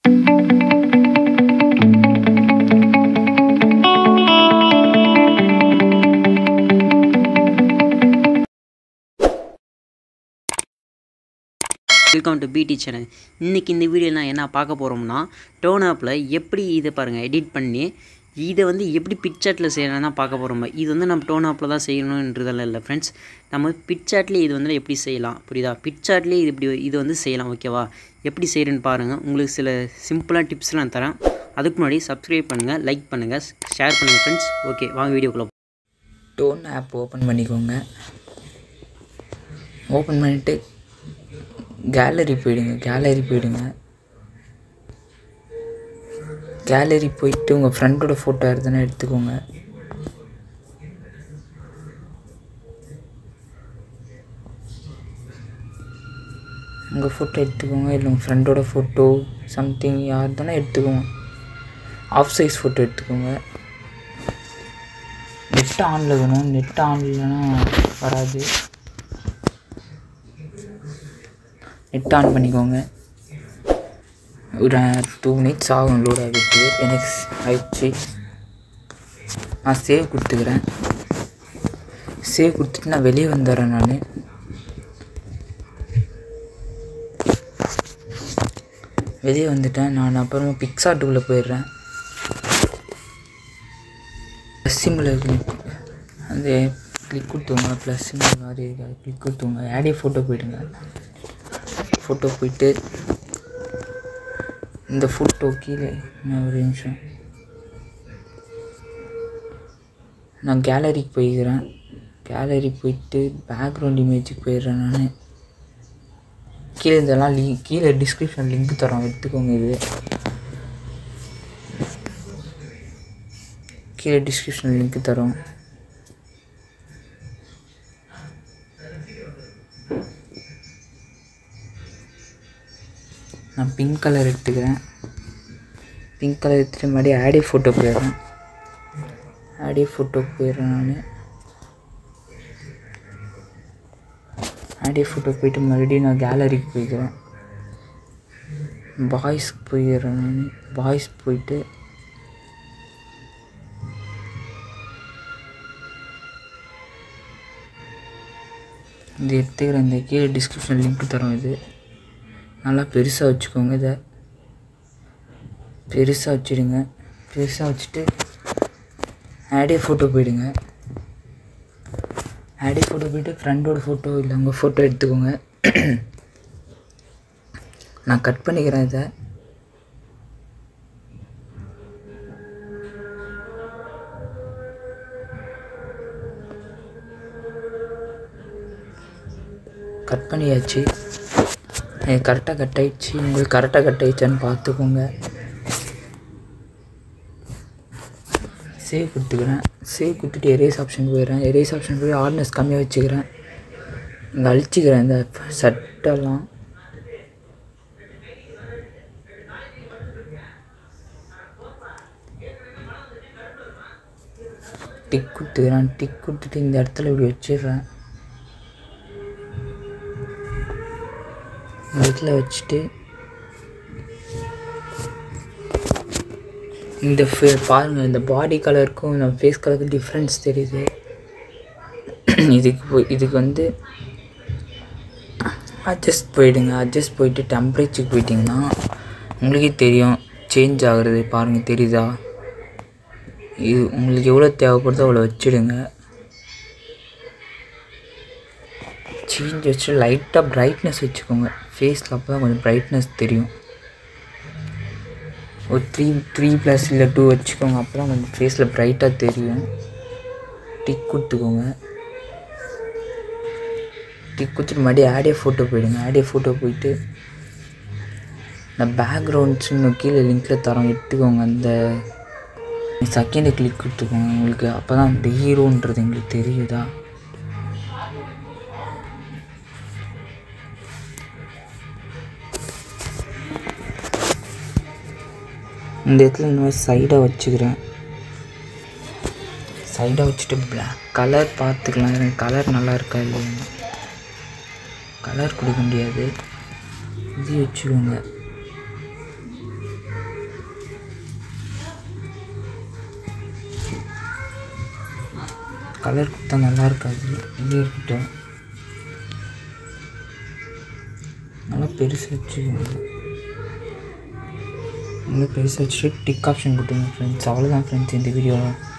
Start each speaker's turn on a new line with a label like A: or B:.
A: welcome to பிடி channel இன்றைக்கி இந்த வீடியோவில் நான் என்ன பார்க்க போகிறோம்னா டோன் ஆப்பில் எப்படி இதை பாருங்கள் எடிட் பண்ணி இதை வந்து எப்படி பிக்சாட்டில் செய்யணும் தான் பார்க்க போகிறோம் இது வந்து நம்ம டோன் ஆப்பில் தான் செய்யணுன்றதெல்லாம் இல்லை ஃப்ரெண்ட்ஸ் நம்ம பிக்சாட்லேயே இது வந்து எப்படி செய்யலாம் புரியுதா பிக்சாட்லேயே இது இப்படி இது வந்து செய்யலாம் ஓகேவா எப்படி செய்கிறேன்னு பாருங்கள் உங்களுக்கு சில சிம்பிளான டிப்ஸ்லாம் தரேன் அதுக்கு முன்னாடி சப்ஸ்கிரைப் பண்ணுங்கள் லைக் பண்ணுங்கள் ஷேர் பண்ணுங்கள் ஃப்ரெண்ட்ஸ் ஓகே வாங்க வீடியோக்குள்ளே
B: டோன் ஆப் ஓப்பன் பண்ணிக்கோங்க ஓப்பன் பண்ணிவிட்டு கேலரி போயிடுங்க கேலரி போயிடுங்க கேலரி போயிட்டு உங்கள் ஃப்ரெண்டோட ஃபோட்டோ எடுத்துனா எடுத்துக்கோங்க உங்கள் ஃபோட்டோ எடுத்துக்கோங்க இல்லை உங்கள் ஃப்ரெண்டோட ஃபோட்டோ சம்திங் யார் தானே எடுத்துக்கோங்க ஆஃப் சைஸ் ஃபோட்டோ எடுத்துக்கோங்க நெட் ஆனில் இருக்கணும் நெட் ஆன் இல்லைன்னா வராது நெட் ஆன் பண்ணிக்கோங்க ஒரு டூ மினிட்ஸ் ஆகும் லோட் ஆகிட்டு எனக்கு ஆயிடுச்சு நான் சேவ் கொடுத்துக்கிறேன் சேவ் கொடுத்துட்டு நான் வெளியே வந்துடுறேன் நான் வெளியே வந்துட்டேன் நான் அப்புறமா பிக்சார்ட்டுக்குள்ளே போயிடுறேன் ப்ளஸ் சிம்பிள் அந்த கிளிக் கொடுத்துங்க ப்ளஸ் சிம்பிள் மாதிரி இருக்காது கிளிக் கொடுத்துங்க ஆடே ஃபோட்டோ போயிடுங்க ஃபோட்டோ போயிட்டு இந்த ஃபோட்டோ கீழே நான் ஒரு நிமிஷம் நான் கேலரிக்கு போய்க்கிறேன் கேலரி போயிட்டு பேக்ரவுண்ட் இமேஜுக்கு போயிடுறேன் நான் கீழே இதெல்லாம் லிங்க் கீழே டிஸ்கிரிப்ஷன் லிங்க் தரோம் எடுத்துக்கோங்க இது கீழே டிஸ்கிரிப்ஷன் லிங்க் தரோம் நான் பிங்க் கலர் எடுத்துக்கிறேன் பிங்க் கலர் எடுத்துகிட்டு மறுபடியும் ஆடே ஃபோட்டோ போயிடுறேன் ஆடே ஃபோட்டோ போயிடுறேன் நான் ஆடே ஃபோட்டோ போயிட்டு மறுபடியும் நான் கேலரிக்கு போய்க்கிறேன் பாய்ஸ்க்கு போயிடுறேன் நான் பாய்ஸ் போயிட்டு இது எடுத்துக்கிற இந்த கீழே டிஸ்கிரிப்ஷன் லிங்க் தரோம் இது நல்லா பெருசாக வச்சுக்கோங்க இதை பெருசாக வச்சுடுங்க பெருசாக வச்சுட்டு ஆடே ஃபோட்டோ போயிடுங்க ஆடே ஃபோட்டோ போயிட்டு ஃப்ரெண்டோட ஃபோட்டோ இல்லை உங்கள் ஃபோட்டோ எடுத்துக்கோங்க நான் கட் பண்ணிக்கிறேன் இதை கட் பண்ணியாச்சு எனக்கு கரெக்டாக கட் ஆயிடுச்சு உங்களுக்கு கரெக்டாக கட் ஆயிடுச்சான்னு பார்த்துக்கோங்க சேவ் கொடுத்துக்கிறேன் சேவ் கொடுத்துட்டு எரேஸ் ஆப்ஷன் போயிடுறேன் எரேஸ் ஆப்ஷன் போய் ஹார்ட்னஸ் கம்மியாக வச்சுக்கிறேன் இங்கே அழிச்சிக்கிறேன் இந்த சட்டெல்லாம் டிக் கொடுத்துக்கிறேன் டிக் கொடுத்துட்டு இந்த இடத்துல இப்படி வச்சிடுறேன் இந்த இடத்துல வச்சுட்டு இந்த ஃபே பாருங்கள் இந்த பாடி கலருக்கும் இந்த ஃபேஸ் கலருக்கும் டிஃப்ரென்ஸ் தெரியுது இதுக்கு போய் இதுக்கு வந்து அட்ஜஸ்ட் போயிடுங்க அட்ஜஸ்ட் போயிட்டு டெம்பரேச்சருக்கு போயிட்டிங்கன்னா உங்களுக்கே தெரியும் சேஞ்ச் ஆகுறது பாருங்கள் தெரியுதா இது உங்களுக்கு எவ்வளோ தேவைப்படுதோ அவ்வளோ வச்சுடுங்க சேஞ்ச் வச்சு லைட்டாக பிரைட்னஸ் வச்சுக்கோங்க ஃபேஸில் அப்போ தான் கொஞ்சம் பிரைட்னஸ் தெரியும் ஒரு த்ரீ த்ரீ ப்ளஸ் இல்லை டூ வச்சுக்கோங்க அப்போ தான் கொஞ்சம் ஃபேஸில் ப்ரைட்டாக தெரியும் டிக் கொடுத்துக்கோங்க டிக் கொடுத்துட்டு மறுபடியும் ஆடே ஃபோட்டோ போயிடுங்க ஆடே ஃபோட்டோ போயிட்டு இந்த பேக்ரவுண்ட்ஸ்னு கீழே லிங்க்கில் தரோம் எடுத்துக்கோங்க அந்த செகண்டு கிளிக் கொடுத்துக்கோங்க உங்களுக்கு அப்போ தான் இந்த ஹீரோன்றது எங்களுக்கு தெரியுதா இந்த இடத்துல இந்த மாதிரி சைடாக வச்சுக்கிறேன் சைடாக வச்சுட்டு பிளாக் கலர் பார்த்துக்கலாம் எனக்கு கலர் நல்லா இருக்கா இல்லையா கலர் கொடுக்க முடியாது இது வச்சுக்கோங்க கலர் கொடுத்தா நல்லா இருக்காது இதே இருக்கட்டும் நல்லா பெருசு வச்சுக்கோங்க நல்லா பெருசாக வச்சுட்டு டிக் ஆப்ஷன் கொடுத்துங்க ஃப்ரெண்ட்ஸ் அவ்வளோதான் ஃப்ரெண்ட்ஸ் இந்த வீடியோவில்